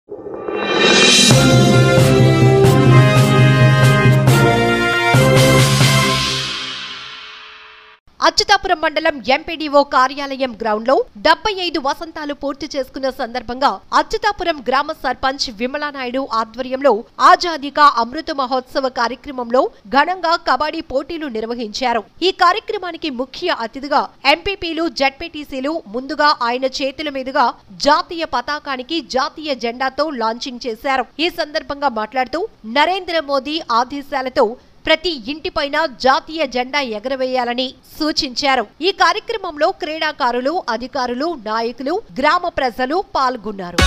అచ్యుతాపురం మండలం ఎంపీడీఓ కార్యాలయం గ్రౌండ్ లో డెబ్బై ఐదు వసంతాలు పూర్తి చేసుకున్న సందర్భంగా అచ్యుతాపురం గ్రామ సర్పంచ్ విమలానాయుడు ఆధ్వర్యంలో ఆజాదీ కా అమృత మహోత్సవ కార్యక్రమంలో ఘనంగా కబడ్డీ పోటీలు నిర్వహించారు ఈ కార్యక్రమానికి ముఖ్య అతిథిగా ఎంపీపీలు జడ్పీటీసీలు ముందుగా ఆయన చేతుల మీదుగా జాతీయ పతాకానికి జాతీయ జెండాతో లాంచింగ్ చేశారు ఈ సందర్భంగా మాట్లాడుతూ నరేంద్ర మోదీ ఆదేశాలతో ప్రతి ఇంటిపైన జాతీయ జెండా ఎగరవేయాలని సూచించారు ఈ కార్యక్రమంలో క్రీడాకారులు అధికారులు నాయకులు గ్రామ ప్రజలు పాల్గొన్నారు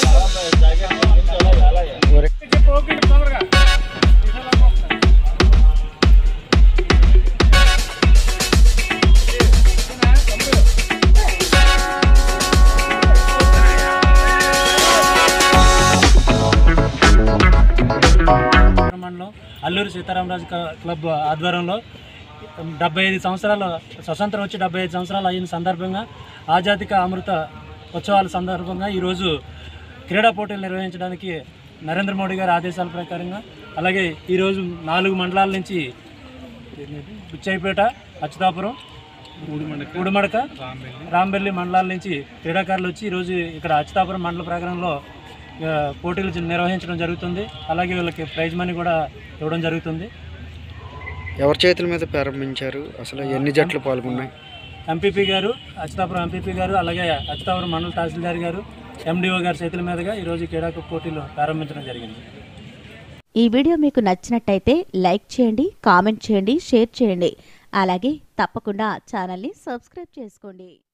మండలం అల్లూరి సీతారామరాజు క- క్లబ్ ఆధ్వర్యంలో డెబ్బై ఐదు సంవత్సరాల స్వతంత్రం వచ్చి డెబ్బై ఐదు సంవత్సరాలు అయిన సందర్భంగా ఆజాదిక అమృత ఉత్సవాల సందర్భంగా ఈరోజు క్రీడా పోటీలు నిర్వహించడానికి నరేంద్ర మోడీ గారి ఆదేశాల ప్రకారంగా అలాగే ఈరోజు నాలుగు మండలాల నుంచి బుచ్చైపేట అచ్యుతాపురం ఉడుమడక రాంబెల్లి మండలాల నుంచి క్రీడాకారులు వచ్చి ఈరోజు ఇక్కడ అచ్యుతాపురం మండల ప్రాంగణంలో ఆ, పోటీలు జ- నిర్వహించడం జరుగుతుంది అలాగే వీళ్ళకి ప్రైజ్ మనీ కూడా ఇవ్వడం జరుగుతుంది ఎవరి చేతుల మీద ప్రారంభించారు అసలు ఎన్ని జట్లు పాల్గొన్నాయి ఎంపీపీ గారు అచ్యుతాపురం ఎంపీపీ గారు అలాగే అచ్యుతాపురం మండల తహసీల్దార్ గారు ఎండిఓ గారి చేతుల మీదుగా ఈరోజు ఈ క్రీడా పోటీలు ప్రారంభించడం జరిగింది ఈ వీడియో మీకు నచ్చినట్టయితే లైక్ చేయండి కామెంట్ చేయండి షేర్ చేయండి అలాగే తప్పకుండా ఛానల్ని సబ్స్క్రైబ్ చేసుకోండి